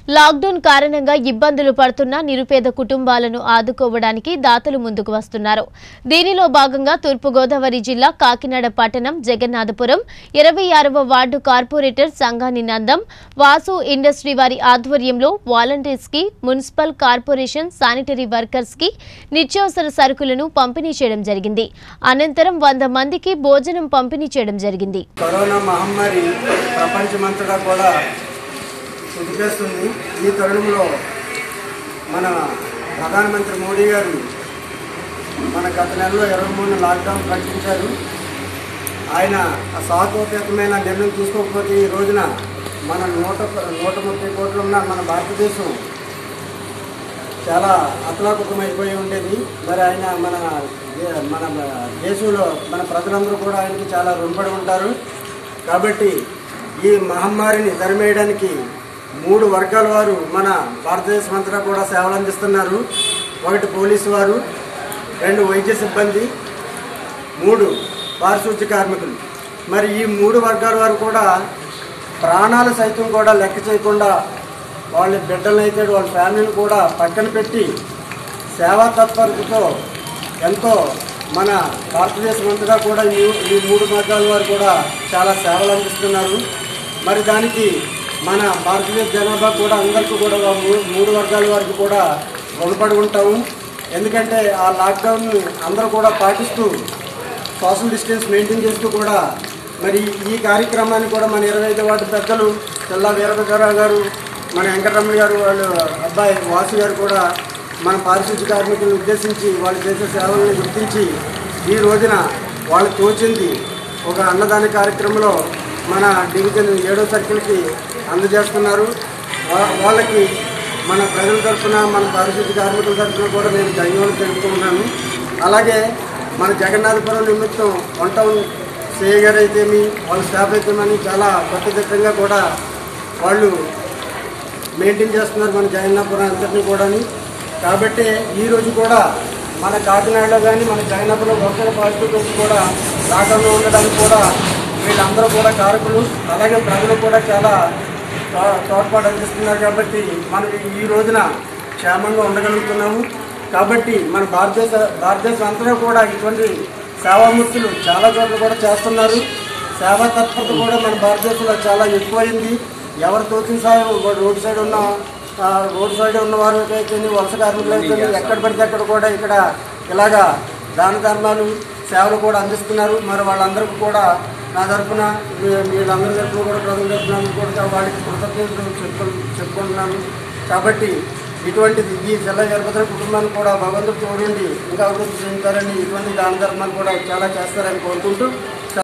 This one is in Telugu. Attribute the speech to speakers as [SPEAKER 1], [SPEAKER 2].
[SPEAKER 1] లాక్డౌన్ కారణంగా ఇబ్బందులు పడుతున్న నిరుపేద కుటుంబాలను ఆదుకోవడానికి దాతలు ముందుకు వస్తున్నారు దీనిలో భాగంగా తూర్పుగోదావరి జిల్లా కాకినాడ పట్టణం జగన్నాథపురం ఇరవై ఆరవ ward corporator Sanghani Nandam Vasu industry వారి ఆధ్వర్యంలో వాలంటీర్స్ కి మున్సిపల్ కార్పొరేషన్ శానిటరీ వర్కర్స్ కి నిత్యావసర సరుకులను పంపిణీ చేయడం జరిగింది అనంతరం వంద మందికి భోజనం పంపిణీ చేయడం జరిగింది
[SPEAKER 2] కరోనా మహమ్మారి ప్రపంచమంతటా కూడా కుదిపేస్తుంది ఈ తరుణంలో మన ప్రధానమంత్రి మోడీ గారు మన గత నెలలో ఇరవై మూడు లాక్డౌన్ ప్రకటించారు ఆయన ఆ సాహసోపేతమైన నిర్ణయం తీసుకోకపోతే ఈ రోజున మన నూట నూట ముప్పై కోట్లు ఉన్న మన భారతదేశం చాలా అతలాకుతమైపోయి ఉండేది మరి ఆయన మన దే- మన దేశంలో మన ప్రజలందరూ కూడా ఆయనకి చాలా రుణపడి ఉంటారు కాబట్టి ఈ మహమ్మారిని తరిమేయడానికి మూడు వర్గాల వారు మన భారతదేశం అంతటా కూడా సేవలు అందిస్తున్నారు ఒకటి పోలీసు వారు రెండు వైద్య సిబ్బంది మూడు పారిశుద్ధ్య కార్మికులు మరి ఈ మూడు వర్గాల వారు కూడా ప్రాణాలు సైతం కూడా లెక్క చేయకుండా వాళ్ళ బిడ్డలను అయితే వాళ్ళ ఫ్యామిలీని కూడా పక్కన పెట్టి సేవా తత్పరతతో ఎంతో మన భారతదేశం అంతటా కూడా ఈ ఈ మూడు వర్గాల వారు కూడా చాలా సేవలు అందిస్తున్నారు మరి దానికి మన భారతదేశ జనాభా కూడా అందరికీ కూడా ఆ మూ- మూడు వర్గాల వారికి కూడా రుణపడి ఉంటాము ఎందుకంటే ఆ లాక్డౌన్ని అందరూ కూడా పాటిస్తూ సోషల్ డిస్టెన్స్ మెయింటైన్ చేస్తూ కూడా మరి ఈ కార్యక్రమాన్ని కూడా మన ఇరవై ఐదు వార్డు పెద్దలు తెల్లా వీరభద్రరావు గారు మన వెంకటరమణ గారు వాళ్ళు అబ్బాయి వాసు గారు కూడా మన పారిశుద్ధ్య కార్మికులను ఉద్దేశించి వాళ్ళు చేసే సేవలను గుర్తించి ఈ రోజున వాళ్ళు తోచింది ఒక అన్నదాన కార్యక్రమంలో మన డివిజన్ ఏడో సర్కిల్కి అందజేస్తున్నారు వా- వాళ్ళకి మన ప్రజల తరఫున మన పారిశుద్ధ్య కార్మికుల తరఫున కూడా నేను ధన్యవాదాలు తెలుపుకుంటున్నాను అలాగే మన జగన్నాథపురం నిమిత్తం వన్ టౌన్ సిఐ గారు అయితేమి వాళ్ళ స్టాఫ్ అయితేమని చాలా కట్టుదిట్టంగా కూడా వాళ్ళు మెయింటైన్ చేస్తున్నారు మన జగన్నాపురం అంతటినీ కూడా కాబట్టి ఈ రోజు కూడా మన కాకినాడలో కానీ మన జగన్నాపురం ఒక్కరి పాజిటివ్ కేసు కూడా రాకుండా ఉండడానికి కూడా వీళ్ళందరూ కూడా కారకులు అలాగే ప్రజలు కూడా చాలా తో- తోడ్పాటు అందిస్తున్నారు కాబట్టి మనం ఈ రోజున క్షేమంగా ఉండగలుగుతున్నాము కాబట్టి మన భారతదేశ భారతదేశం అంతటా కూడా ఇటువంటి సేవామూర్తులు చాలా చోట్ల కూడా చేస్తున్నారు సేవా తత్పరత కూడా మన భారతదేశంలో చాలా ఎక్కువైంది ఎవరు తోచిన సాయం రోడ్డు సైడ్ ఉన్న ఆ, రోడ్డు సైడ్ ఉన్న వారు అయితే వలస కార్మికులు అయితే ఎక్కడ పడితే అక్కడ కూడా ఇక్కడ ఇలాగా దాన ధర్మాలు సేవలు కూడా అందిస్తున్నారు మరి వాళ్ళందరికీ కూడా నా తరఫున మీ- వీళ్ళందరి తరఫున కూడా ప్రజల తరఫున కూడా వాళ్ళకి కృతజ్ఞతలు చెప్పు చెప్పుకుంటున్నాను కాబట్టి ఇటువంటిది ఈ జిల్లా వీరభద్ర కుటుంబాన్ని కూడా భగవంతుడు తోడుండి ఇంకా అభివృద్ధి చెందుతారని ఇటువంటి దాన ధర్మాలు కూడా చాలా చేస్తారని కోరుకుంటూ